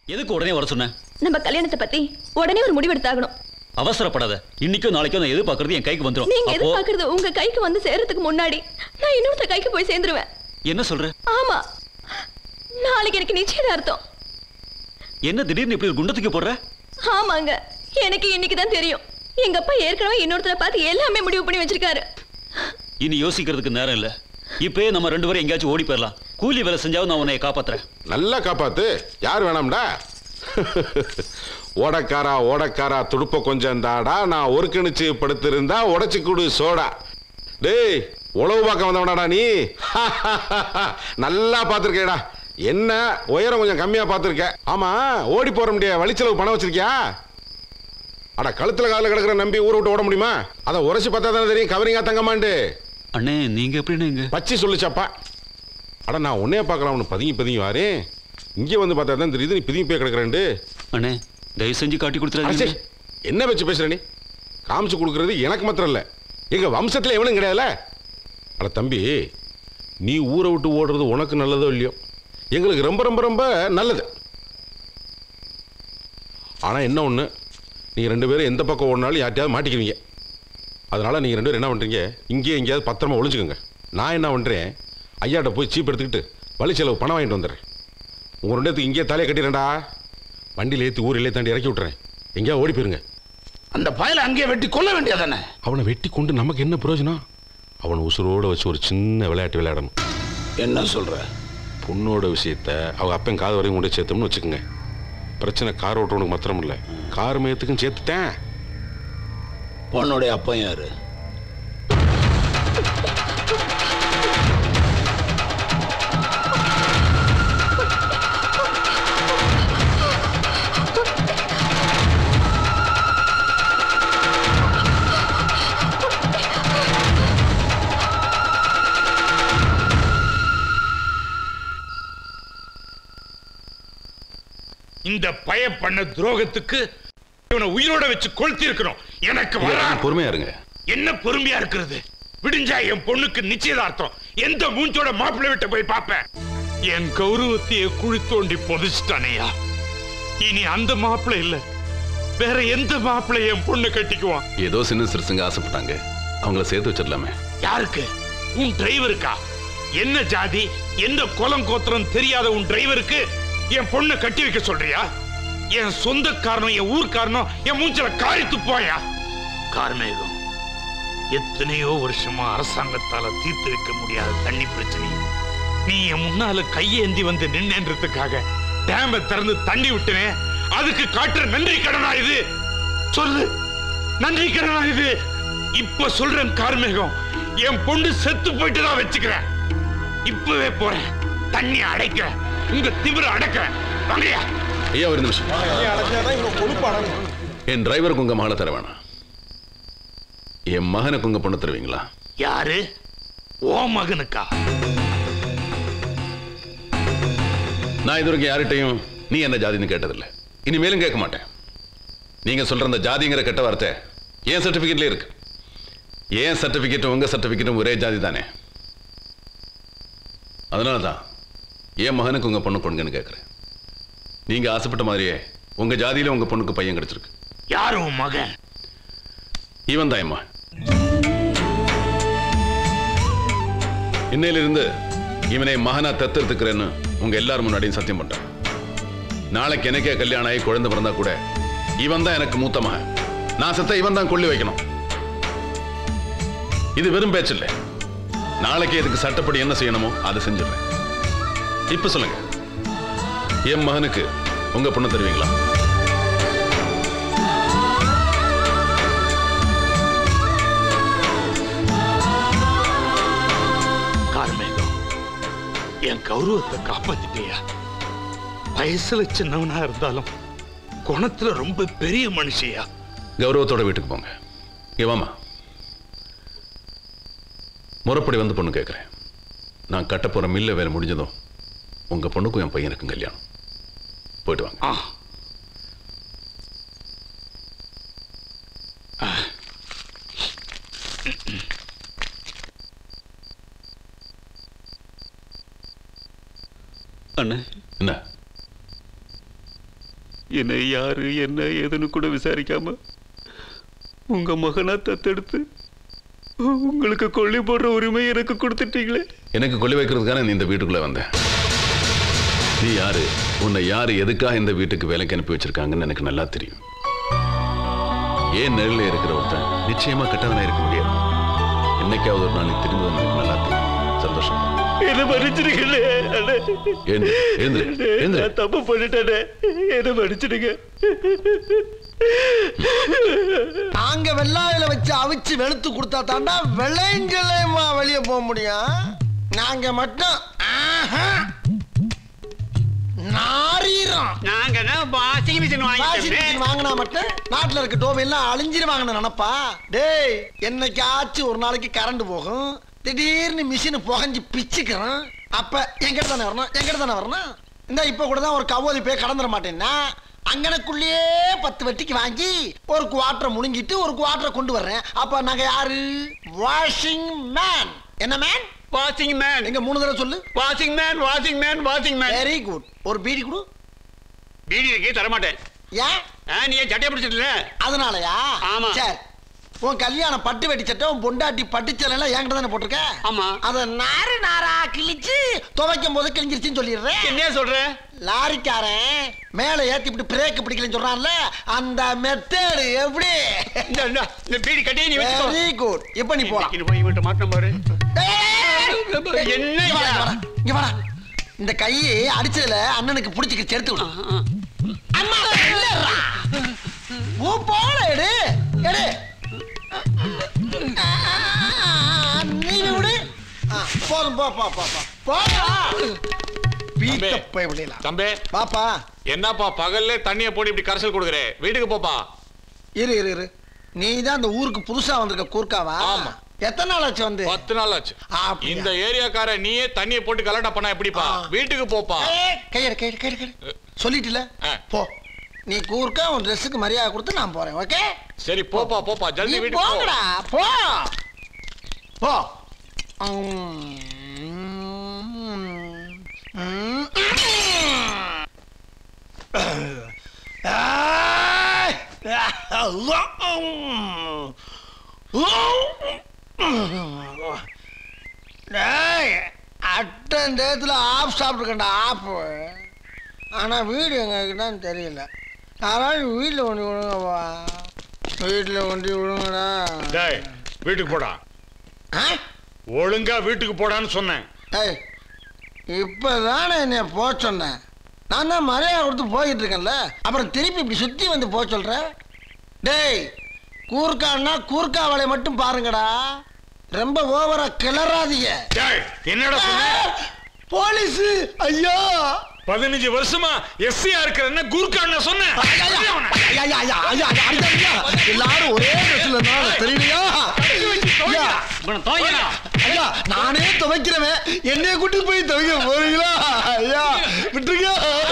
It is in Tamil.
எதுக்கு உடனே வர சொன்ன நம்ம கல்யாணத்தை பத்தி உடனே ஒரு முடிவெடுத்தாகணும் அவசரப்படாத இன்னைக்கோ நாளைக்கோ நான் எதிர்பார்க்கறது என் கைக்கு வந்துடும் நீங்க அப்போ எதிர்பார்க்கறது உங்க கைக்கு வந்து சேர்றதுக்கு முன்னாடி நான் இன்னொருத்த கைக்கு போய் சேர்ந்துருவேன் என்ன சொல்ற ஆமா நாளைக்கு எனக்கு நிச்சயதார்த்தம் என்ன திடீர்னு இப்படி ஒரு குண்டத்துக்கு போடுற ஆமாங்க எனக்கு இன்னைக்கு தான் தெரியும் எங்க அப்பா ஏற்கனவே இன்னொருத்தரை பார்த்து எல்லாமே முடிவு பண்ணி வச்சிருக்காரு இனி யோசிக்கிறதுக்கு நேரம் இல்ல இப்பயே நம்ம ரெண்டு பேரும் எங்கேயாச்சும் ஓடி போயிடலாம் கூலி வேலை செஞ்சாவும் நான் உன்னை காப்பாத்துறேன் நல்லா காப்பாத்து யார் வேணாம்டா ஓடக்காரா ஓடக்காரா துடுப்ப கொஞ்சம் தாடா நான் ஒரு கணிச்சு படுத்திருந்தா உடைச்சு குடு சோடா டேய் உழவு பார்க்க வந்தவனாடா நீ நல்லா பார்த்துருக்கேடா என்ன உயரம் கொஞ்சம் கம்மியா பார்த்துருக்க ஆமா ஓடி போற முடியாது வழிச்செலவு பணம் வச்சிருக்கியா அட கழுத்துல காலில் கிடக்குற நம்பி ஊரை விட்டு ஓட முடியுமா அதை உரைச்சு பார்த்தா தானே தெரியும் கவரிங்கா தங்கமாண்டு அண்ணே நீங்க எப்படின்னு இங்க பச்சி சொல்லுச்சாப்பா அட நான் உன்னைய பார்க்கலாம் உனக்கு பதுங்கி பதுங்கி வாரே இங்கே வந்து பார்த்தா தான் தெரியுது நீ பிதுங்கி போய் கிடக்குறேன்டு அண்ணே தயவு செஞ்சு காட்டி அடச்சே, கொடுத்துறாங்க என்ன வச்சு பேசுற நீ காமிச்சு கொடுக்கறது எனக்கு மாத்திரம் இல்லை எங்க வம்சத்துல எவனும் கிடையாதுல அட தம்பி நீ ஊரை விட்டு ஓடுறது உனக்கு நல்லதோ இல்லையோ எங்களுக்கு ரொம்ப ரொம்ப ரொம்ப நல்லது ஆனா என்ன ஒண்ணு நீங்க ரெண்டு பேரும் எந்த பக்கம் ஓடினாலும் யார்ட்டையாவது மாட்டிக்குவீங்க அதனால நீங்க ரெண்டு பேரும் என்ன பண்றீங்க இங்கேயே எங்கேயாவது பத்திரமா ஒளிஞ்சுக்கோங்க நான் என்ன பண்றேன் ஐயாட்ட போய் சீப் எடுத்துக்கிட்டு வழி செலவு பணம் வாங்கிட்டு வந்துடுறேன் உங்க ரெண்டு பேத்துக்கு இங்கேயே தலையை கட்டிடுறேன்டா வண்டியில் ஏற்றி ஊரிலே தாண்டி இறக்கி விட்டுறேன் எங்கேயா ஓடி போயிருங்க அந்த பயலை அங்கேயே வெட்டி கொல்ல வேண்டியதானே அவனை வெட்டி கொண்டு நமக்கு என்ன பிரயோஜனம் அவனை உசுரோட வச்சு ஒரு சின்ன விளையாட்டு விளையாடணும் என்ன சொல்ற பொண்ணோட விஷயத்த அவங்க அப்பன் காது வரையும் கொண்டு சேர்த்தோம்னு வச்சுக்கோங்க பிரச்சனை கார் ஓட்டுறவனுக்கு மாத்திரம் இல்லை கார் மயத்துக்கும் சேர்த்துட்டேன் பொண்ணுடைய அப்பன் யாரு இந்த பய பண்ண துரோகத்துக்கு இவனை உயிரோட வச்சு கொளுத்தி இருக்கணும் எனக்கு வரா பொறுமையா இருங்க என்ன பொறுமையா இருக்கிறது விடிஞ்சா என் பொண்ணுக்கு நிச்சயதார்த்தம் எந்த மூஞ்சோட மாப்பிள்ளை விட்டு போய் பார்ப்பேன் என் கௌரவத்தையே குழி தோண்டி புதைச்சிட்டானையா இனி அந்த மாப்பிள்ளை இல்ல வேற எந்த மாப்பிள்ளை என் பொண்ணு கட்டிக்குவான் ஏதோ சின்ன சிறுசுங்க ஆசைப்பட்டாங்க அவங்கள சேர்த்து வச்சிடலாமே யாருக்கு உன் டிரைவருக்கா என்ன ஜாதி எந்த குலம் கோத்திரம் தெரியாத உன் டிரைவருக்கு என் பொண்ணை கட்டி வைக்க சொல்றியா என் சொந்தக்காரனும் என் ஊர்க்காரனும் என் மூஞ்சில காரி துப்பாயா கார்மேகம் எத்தனையோ வருஷமா அரசாங்கத்தால தீர்த்து வைக்க முடியாத தண்ணி பிரச்சனை நீ என் முன்னால கையேந்தி வந்து நின்றதுக்காக டேம திறந்து தண்ணி விட்டுனே அதுக்கு காட்டுற நன்றி கடனா இது சொல்லு நன்றி கடனா இது இப்ப சொல்றேன் கார்மேகம் என் பொண்ணு செத்து போயிட்டு தான் வச்சுக்கிறேன் இப்பவே போறேன் தண்ணி அடைக்கிறேன் உங்க திமிர அடக்கிறேன் வாங்கயா ஐயா ஒரு நிமிஷம் என் டிரைவருக்கு உங்க மகளை தர வேணாம் என் மகனுக்கு உங்க பொண்ணு தருவீங்களா யாரு ஓ மகனுக்கா நான் இது வரைக்கும் யார்கிட்டையும் நீ என்ன ஜாதின்னு கேட்டதில்லை இனிமேலும் கேட்க மாட்டேன் நீங்க சொல்ற அந்த ஜாதிங்கிற கெட்ட வார்த்தை என் சர்டிபிகேட்ல இருக்கு என் சர்டிபிகேட்டும் உங்க சர்டிபிகேட்டும் ஒரே ஜாதி தானே அதனால தான் என் மகனுக்கு உங்க பொண்ணு கொடுங்கன்னு கேட்குறேன் நீங்க ஆசைப்பட்ட மாதிரியே உங்க ஜாதியில உங்க பொண்ணுக்கு பையன் கிடைச்சிருக்கு யாரு உன் மகன் இவன் தான் என் மகன் இன்னையிலிருந்து இவனை மகனா தத்தெடுத்துக்கிறேன்னு உங்க எல்லாரும் முன்னாடியும் சத்தியம் பண்றேன் நாளைக்கு எனக்கே கல்யாணம் ஆகி குழந்தை பிறந்தா கூட இவன் தான் எனக்கு மூத்த மகன் நான் செத்த இவன் தான் கொள்ளி வைக்கணும் இது வெறும் பேச்சு இல்லை நாளைக்கு இதுக்கு சட்டப்படி என்ன செய்யணுமோ அதை செஞ்சிடுறேன் இப்ப சொல்லுங்க என் மகனுக்கு உங்க பொண்ணு தருவீங்களா கார்மேகம் என் கௌரவத்தை காப்பாத்திட்டியா வயசுல சின்னவனா இருந்தாலும் குணத்துல ரொம்ப பெரிய மனுஷியா கௌரவத்தோட வீட்டுக்கு போங்க இங்க வாம்மா முறைப்படி வந்து பொண்ணு கேட்குறேன் நான் கட்ட போற மில்ல வேலை முடிஞ்சதும் உங்க பொண்ணுக்கும் என் பையனுக்கும் கல்யாணம் போயிட்டு வாங்க ஆ அண்ணே என்ன என்ன யாரு என்ன ஏதுன்னு கூட விசாரிக்காம உங்க மகனா தத்தெடுத்து உங்களுக்கு கொல்லி போடுற உரிமை எனக்கு கொடுத்துட்டீங்களே எனக்கு கொல்லி வைக்கிறதுக்கான நீ இந்த வீட்டுக்குள்ள வந்த நீ யாரு உன்னை யாரு எதுக்காக இந்த வீட்டுக்கு வேலைக்கு அனுப்பி வச்சிருக்காங்கன்னு எனக்கு நல்லா தெரியும் ஏன் நிழல்ல இருக்கிற ஒருத்தன் நிச்சயமா கெட்டவனா இருக்க முடியாது என்னைக்காவது ஒரு நாள் நீ திரும்பி வந்து எனக்கு நல்லா தெரியும் சந்தோஷம் என்ன மன்னிச்சிடுங்களே அண்ணே. எழுந்து எழுந்து எழுந்து நான் தப்பு பண்ணிட்டேனே என்ன மன்னிச்சிடுங்க நாங்க வெள்ளாயில வச்சு அவிச்சு வெளுத்து கொடுத்தா தாண்டா விளைஞ்சலையுமா வெளியே போக முடியும் நாங்க மட்டும் ஆஹா, நாரீரம் நாங்க வாஷிங் மிஷின் வாஷிங் மிஷின் வாங்கினா மட்டும் நாட்டுல இருக்க டோம் எல்லாம் அழிஞ்சிருவாங்கன்னு நினைப்பா டேய் என்னைக்காச்சும் ஒரு நாளைக்கு கரண்ட் போகும் திடீர்னு மிஷின் புகஞ்சு பிச்சுக்கிறோம் அப்ப எங்கிட்ட தானே வரணும் எங்கிட்ட தானே வரணும் இந்த இப்ப கூட தான் ஒரு கவோலி போய் கடந்துட மாட்டேன்னா அங்கனக்குள்ளேயே பத்து வெட்டிக்கு வாங்கி ஒரு குவாட்டரை முழுங்கிட்டு ஒரு குவாட்டரை கொண்டு வர்றேன் அப்ப நாங்க யாரு வாஷிங் மேன் என்ன மேன் வாஷிங் மேன் எங்க மூணு தடவை சொல்லு washing man washing man washing man very good ஒரு பீடி கொடு பீடி இருக்கு தர மாட்டேன் ஏன் ஆ, நீ ஏன் சட்டையை பிடிச்சதுல அதனாலயா ஆமா. சரி உன் கல்யாணம் பட்டு வெட்டி சட்டை உன் பொண்டாட்டி பட்டுச்சல் எல்லாம் என்கிட்ட தானே போட்டிருக்க ஆமா. அத நாறு நாரா கிழிச்சு துவைக்கும் போது கிழிஞ்சிருச்சுன்னு சொல்லிடுறேன் என்ன சொல்ற லாரிக்காரன் மேல ஏத்தி இப்படி பிரேக் பிடிக்கலன்னு சொல்றான்ல அந்த மெத்தேடு எப்படி இந்த இந்த, இந்த பீடி கட்டி நீ வச்சுக்கோ வெரி குட் இப்ப நீ போலாம் இன்னைக்கு போய் விட்டு மாட்டோம் பாரு டேய், என்ன இங்க வாடா, ஐயா? இங்க வாடா, இங்க வாடா இந்த கையை அடிச்சதுல அண்ணனுக்கு பிடிச்சிக்க சேர்த்து விடு அம்மா இல்லடா. ஓ போல எடு எடு ஆ, நீ விடு ஆ, போதும் போ போ போ போ போடா பீத்த போய் விடலாம் தம்பி பாப்பா என்னப்பா பகல்ல தண்ணிய போட்டு இப்படி கரைசல் கொடுக்குறே வீட்டுக்கு போப்பா இரு இரு இரு நீ தான் இந்த ஊருக்கு புதுசா வந்திருக்க கூர்க்காவா ஆமா. எத்தனை நாள் ஆச்சு வந்து பத்து நாள் ஆச்சு அப்படியா? இந்த ஏரியாக்கார நீயே தண்ணிய போட்டு கலாட்டா பண்ணா எப்படிப்பா ஆ. வீட்டுக்கு போப்பா ஏய், கையெடு கையெடு கையெடு கையெடு சொல்லிட்டுல ஆ. போ நீ கூர்க்கா உன் ட்ரெஸ்ஸுக்கு மரியாதை கொடுத்து நான் போறேன் ஓகே சரி போப்பா போப்பா நீ ஜல்தி வீட்டுக்கு போ போங்கடா போ போ உம். உம். ஏய். டேய், அட்டன் டேத்துல ஆப் சாப்பிட்டுருக்கேன்டா ஆப் ஆனா வீடு எங்ககிட்டன்னு தெரியல யாராவது வீட்டில் கொண்டு விடுங்கப்பா வீட்டில் கொண்டு விடுங்கடா டேய் வீட்டுக்கு போடா ஆ? ஒழுங்கா வீட்டுக்கு போடான்னு சொன்னேன் ஏய் இப்போதானே என்னை போக சொன்னேன் நான் தான் மரியாதை கொடுத்து போயிட்டு இருக்கேன்ல அப்புறம் திருப்பி இப்படி சுற்றி வந்து போக சொல்கிறேன் டேய் கூர்க்கான்னா கூர்க்கா வேலையை மட்டும் பாருங்கடா ரொம்ப ஓவரா கிளறாதீங்க டேய் என்னடா சொன்ன போலீஸ் ஐயா பதினஞ்சு வருஷமா எஸ்சியா இருக்கிற கூர்க்கான்னு சொன்னேன் ஐயா, ஐயா, ஐயா, ஐயா, ஐயா, ஐயா, ஐயா, ஐயா, எல்லாரும் ஒரே ட்ரெஸ்ல தெரியலையா ஐயா, ஐயா நானே துவைக்கிறவன் என்னைய கூட்டி போய் துவைக்க போறீங்களா ஐயா விட்டுருங்க